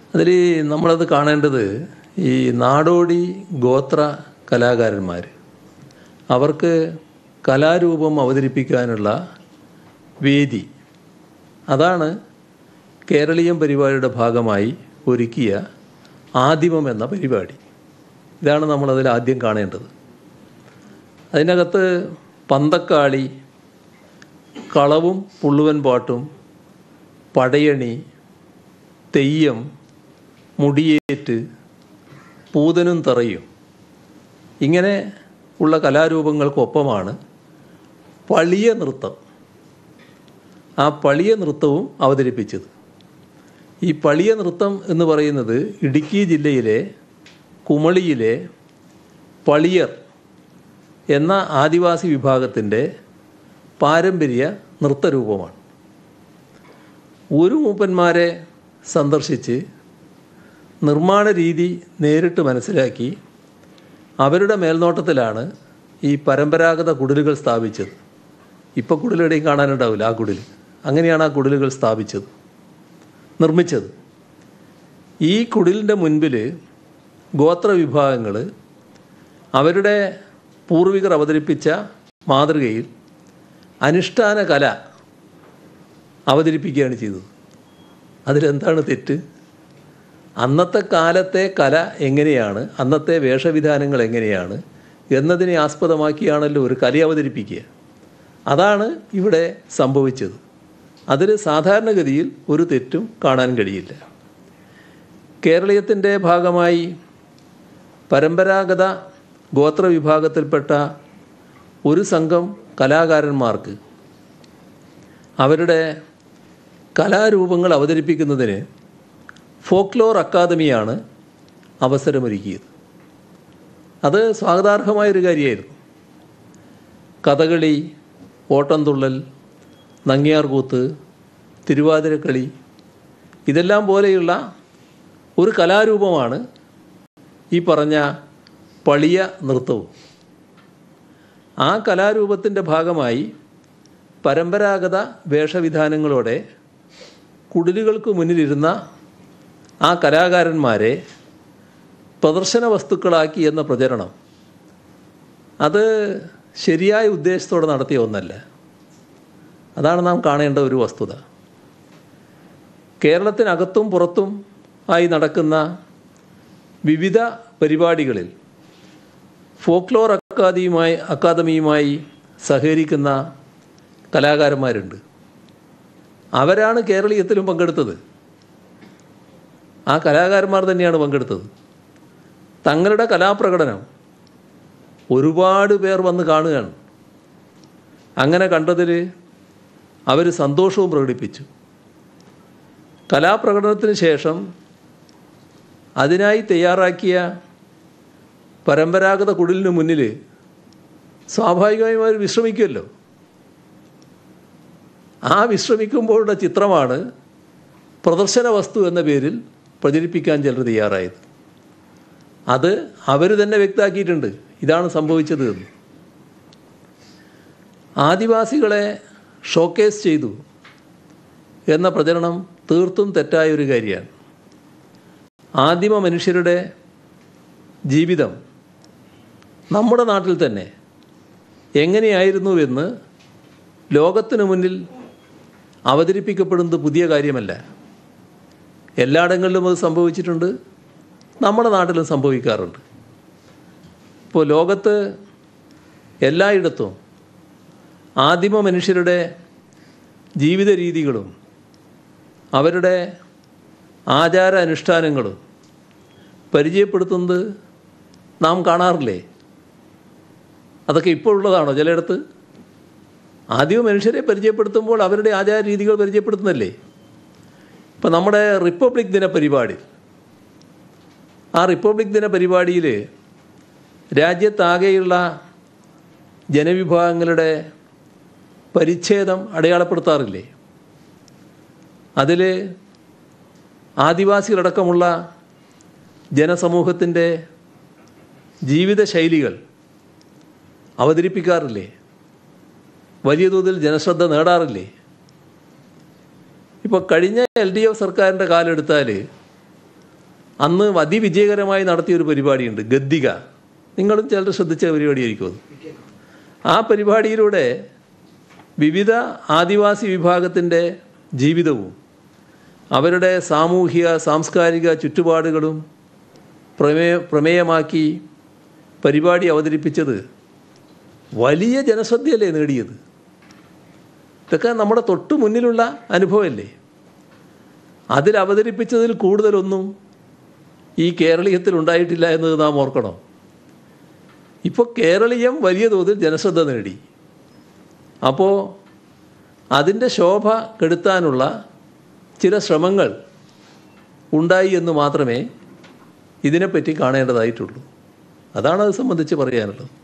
അതിൽ നമ്മളത് കാണേണ്ടത് ഈ നാടോടി ഗോത്ര കലാകാരന്മാർ അവർക്ക് കലാരൂപം അവതരിപ്പിക്കാനുള്ള വേദി അതാണ് കേരളീയം പരിപാടിയുടെ ഭാഗമായി ഒരുക്കിയ ആദിമം എന്ന പരിപാടി ഇതാണ് നമ്മളതിൽ ആദ്യം കാണേണ്ടത് അതിനകത്ത് പന്തക്കാളി കളവും പുള്ളുവൻ പാട്ടും പടയണി തെയ്യം മുടിയേറ്റ് പൂതനും തറയും ഇങ്ങനെ ഉള്ള കലാരൂപങ്ങൾക്കൊപ്പമാണ് പളിയ നൃത്തം ആ പളിയ നൃത്തവും അവതരിപ്പിച്ചത് ഈ പളിയ നൃത്തം എന്ന് പറയുന്നത് ഇടുക്കി ജില്ലയിലെ കുമളിയിലെ പളിയർ എന്ന ആദിവാസി വിഭാഗത്തിൻ്റെ പാരമ്പര്യ നൃത്തരൂപമാണ് ഒരു മൂപ്പന്മാരെ സന്ദർശിച്ച് നിർമ്മാണ രീതി നേരിട്ട് മനസ്സിലാക്കി അവരുടെ മേൽനോട്ടത്തിലാണ് ഈ പരമ്പരാഗത കുടിലുകൾ സ്ഥാപിച്ചത് ഇപ്പോൾ കുടിലെവിടെയും കാണാനുണ്ടാവില്ല ആ കുടിൽ അങ്ങനെയാണ് ആ കുടിലുകൾ സ്ഥാപിച്ചത് നിർമ്മിച്ചത് ഈ കുടിലിൻ്റെ മുൻപിൽ ഗോത്ര വിഭാഗങ്ങൾ അവരുടെ പൂർവികർ അവതരിപ്പിച്ച മാതൃകയിൽ അനുഷ്ഠാന കല അവതരിപ്പിക്കുകയാണ് ചെയ്തത് അതിലെന്താണ് തെറ്റ് അന്നത്തെ കാലത്തെ കല എങ്ങനെയാണ് അന്നത്തെ വേഷവിധാനങ്ങൾ എങ്ങനെയാണ് എന്നതിനെ ആസ്പദമാക്കിയാണല്ലോ ഒരു കല അവതരിപ്പിക്കുക അതാണ് ഇവിടെ സംഭവിച്ചത് അതിൽ സാധാരണഗതിയിൽ ഒരു തെറ്റും കാണാൻ കഴിയില്ല കേരളീയത്തിൻ്റെ ഭാഗമായി പരമ്പരാഗത ഗോത്ര വിഭാഗത്തിൽപ്പെട്ട ഒരു സംഘം കലാകാരന്മാർക്ക് അവരുടെ കലാരൂപങ്ങൾ അവതരിപ്പിക്കുന്നതിന് ഫോക്ലോർ അക്കാദമിയാണ് അവസരമൊരുക്കിയത് അത് സ്വാഗതാർഹമായൊരു കാര്യമായിരുന്നു കഥകളി ഓട്ടംതുള്ളൽ നങ്ങിയാർകൂത്ത് തിരുവാതിരക്കളി ഇതെല്ലാം പോലെയുള്ള ഒരു കലാരൂപമാണ് ഈ പറഞ്ഞ പളിയ നൃത്തവും ആ കലാരൂപത്തിൻ്റെ ഭാഗമായി പരമ്പരാഗത വേഷവിധാനങ്ങളോടെ കുടിലുകൾക്ക് മുന്നിലിരുന്ന ആ കലാകാരന്മാരെ പ്രദർശന വസ്തുക്കളാക്കി എന്ന പ്രചരണം അത് ശരിയായ ഉദ്ദേശത്തോടെ നടത്തിയ ഒന്നല്ല അതാണ് നാം കാണേണ്ട ഒരു വസ്തുത കേരളത്തിനകത്തും പുറത്തും ആയി നടക്കുന്ന വിവിധ പരിപാടികളിൽ ഫോക്ലോർ അക്കാദമിയുമായി അക്കാദമിയുമായി സഹകരിക്കുന്ന കലാകാരന്മാരുണ്ട് അവരാണ് കേരളീയത്തിലും പങ്കെടുത്തത് ആ കലാകാരന്മാർ തന്നെയാണ് പങ്കെടുത്തത് തങ്ങളുടെ കലാപ്രകടനം ഒരുപാട് പേർ വന്ന് കാണുകയാണ് അങ്ങനെ കണ്ടതിൽ അവർ സന്തോഷവും പ്രകടിപ്പിച്ചു കലാപ്രകടനത്തിന് ശേഷം അതിനായി തയ്യാറാക്കിയ പരമ്പരാഗത കുടിലിന് മുന്നിൽ സ്വാഭാവികമായും അവർ വിശ്രമിക്കുമല്ലോ ആ വിശ്രമിക്കുമ്പോഴുള്ള ചിത്രമാണ് പ്രദർശന വസ്തു എന്ന പേരിൽ പ്രചരിപ്പിക്കാൻ ചിലർ തയ്യാറായത് അത് അവർ തന്നെ വ്യക്തമാക്കിയിട്ടുണ്ട് ഇതാണ് സംഭവിച്ചത് എന്ന് ആദിവാസികളെ ഷോക്കേസ് ചെയ്തു എന്ന പ്രചരണം തീർത്തും തെറ്റായ ഒരു കാര്യമാണ് ആദിമ മനുഷ്യരുടെ ജീവിതം നമ്മുടെ നാട്ടിൽ തന്നെ എങ്ങനെയായിരുന്നുവെന്ന് ലോകത്തിനു മുന്നിൽ അവതരിപ്പിക്കപ്പെടുന്നത് പുതിയ കാര്യമല്ല എല്ലായിടങ്ങളിലും അത് സംഭവിച്ചിട്ടുണ്ട് നമ്മുടെ നാട്ടിലും സംഭവിക്കാറുണ്ട് ഇപ്പോൾ ലോകത്ത് എല്ലായിടത്തും ആദിമ മനുഷ്യരുടെ ജീവിത രീതികളും അവരുടെ ആചാര അനുഷ്ഠാനങ്ങളും പരിചയപ്പെടുത്തുന്നത് നാം കാണാറില്ലേ അതൊക്കെ ഇപ്പോൾ ഉള്ളതാണോ ചിലയിടത്ത് ആദ്യം മനുഷ്യരെ പരിചയപ്പെടുത്തുമ്പോൾ അവരുടെ ആചാര രീതികൾ പരിചയപ്പെടുത്തുന്നല്ലേ ഇപ്പം നമ്മുടെ റിപ്പബ്ലിക് ദിന പരിപാടി ആ റിപ്പബ്ലിക് ദിന പരിപാടിയിൽ രാജ്യത്താകെയുള്ള ജനവിഭാഗങ്ങളുടെ പരിച്ഛേദം അടയാളപ്പെടുത്താറില്ലേ അതിൽ ആദിവാസികളടക്കമുള്ള ജനസമൂഹത്തിൻ്റെ ജീവിതശൈലികൾ അവതരിപ്പിക്കാറില്ലേ വലിയ തോതിൽ ജനശ്രദ്ധ നേടാറില്ലേ ഇപ്പോൾ കഴിഞ്ഞ എൽ ഡി എഫ് സർക്കാരിൻ്റെ കാലെടുത്താൽ അന്ന് അതിവിജയകരമായി നടത്തിയൊരു പരിപാടിയുണ്ട് ഗദ്ദിക നിങ്ങളും ചിലർ ശ്രദ്ധിച്ച പരിപാടിയായിരിക്കും അത് ആ പരിപാടിയിലൂടെ വിവിധ ആദിവാസി വിഭാഗത്തിൻ്റെ ജീവിതവും അവരുടെ സാമൂഹിക സാംസ്കാരിക ചുറ്റുപാടുകളും പ്രമേയ പ്രമേയമാക്കി പരിപാടി അവതരിപ്പിച്ചത് വലിയ ജനശ്രദ്ധയല്ലേ നേടിയത് ഇതൊക്കെ നമ്മുടെ തൊട്ടു മുന്നിലുള്ള അനുഭവമല്ലേ അതിൽ അവതരിപ്പിച്ചതിൽ കൂടുതലൊന്നും ഈ കേരളീയത്തിൽ ഉണ്ടായിട്ടില്ല എന്നത് നാം ഓർക്കണം ഇപ്പോൾ കേരളീയം വലിയ തോതിൽ ജനശ്രദ്ധ നേടി അപ്പോൾ അതിൻ്റെ ശോഭ കെടുത്താനുള്ള ചില ശ്രമങ്ങൾ ഉണ്ടായി എന്ന് മാത്രമേ ഇതിനെപ്പറ്റി കാണേണ്ടതായിട്ടുള്ളൂ അതാണ് അത് സംബന്ധിച്ച് പറയാനുള്ളത്